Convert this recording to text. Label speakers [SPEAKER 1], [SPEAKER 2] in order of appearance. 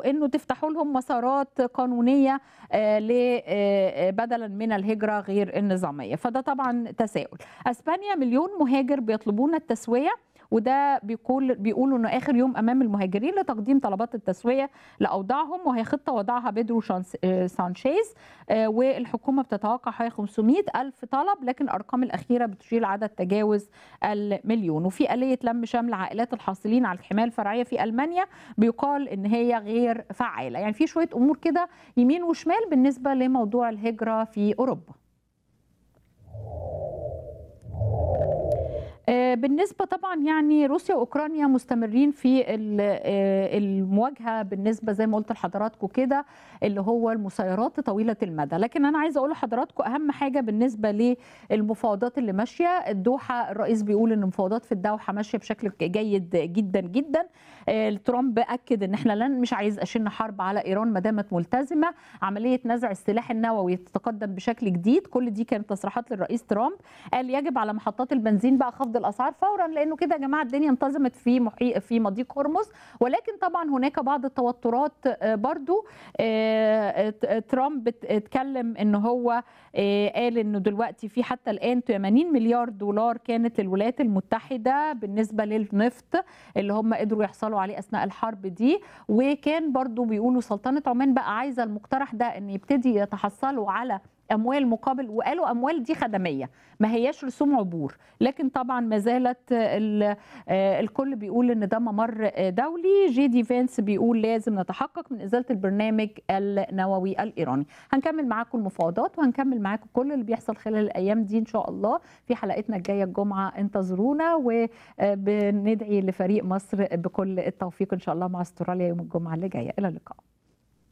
[SPEAKER 1] او انه تفتحوا لهم مسارات قانونيه آه، ل آه، بدلا من الهجره غير النظاميه فده طبعا تساؤل اسبانيا مليون مهاجر بيطلبون التسويه وده بيقول بيقولوا انه اخر يوم امام المهاجرين لتقديم طلبات التسويه لاوضاعهم وهي خطه وضعها بيدرو شانس- آه، سانشيز آه، والحكومه بتتوقع حوالي 500 الف طلب لكن الارقام الاخيره بتشير عدد تجاوز المليون وفي اليه لم شمل عائلات الحاصلين على الحمايه الفرعيه في المانيا بيقال ان هي غير فعاله يعني في شويه امور كده يمين وشمال بالنسبه لموضوع الهجره في اوروبا آه، بالنسبة طبعا يعني روسيا وأوكرانيا مستمرين في ال- آه، المواجهة بالنسبة زي ما قلت لحضراتكم كده اللي هو المسيرات طويلة المدى لكن أنا عايزة أقول لحضراتكم أهم حاجة بالنسبة للمفاوضات اللي ماشية الدوحة الرئيس بيقول إن المفاوضات في الدوحة ماشية بشكل جيد جدا جدا آه، ترامب أكد إن إحنا لن مش عايز أشن حرب على إيران ما دامت ملتزمة عملية نزع السلاح النووي تتقدم بشكل جديد كل دي كانت تصريحات للرئيس ترامب قال يجب على محطات البنزين بقى خفض الاسعار فورا لانه كده يا جماعه الدنيا انتظمت في محي... في مضيق هرمز ولكن طبعا هناك بعض التوترات آه، برضو آه، آه، ترامب ات- اتكلم ان هو آه، قال انه دلوقتي في حتى الان 80 مليار دولار كانت للولايات المتحده بالنسبه للنفط اللي هم قدروا يحصلوا عليه اثناء الحرب دي وكان برضو بيقولوا سلطنه عمان بقى عايزه المقترح ده ان يبتدي يتحصلوا على اموال مقابل وقالوا اموال دي خدميه ما هياش رسوم عبور لكن طبعا ما زالت ال- آه، الكل بيقول ان ده ممر آه، دولي جي دي فانس بيقول لازم نتحقق من ازاله البرنامج النووي الايراني هنكمل معاكم المفاوضات وهنكمل معاكم كل اللي بيحصل خلال الايام دي ان شاء الله في حلقتنا الجايه الجمعه انتظرونا وبندعي لفريق مصر بكل التوفيق ان شاء الله مع استراليا يوم الجمعه اللي جايه الى اللقاء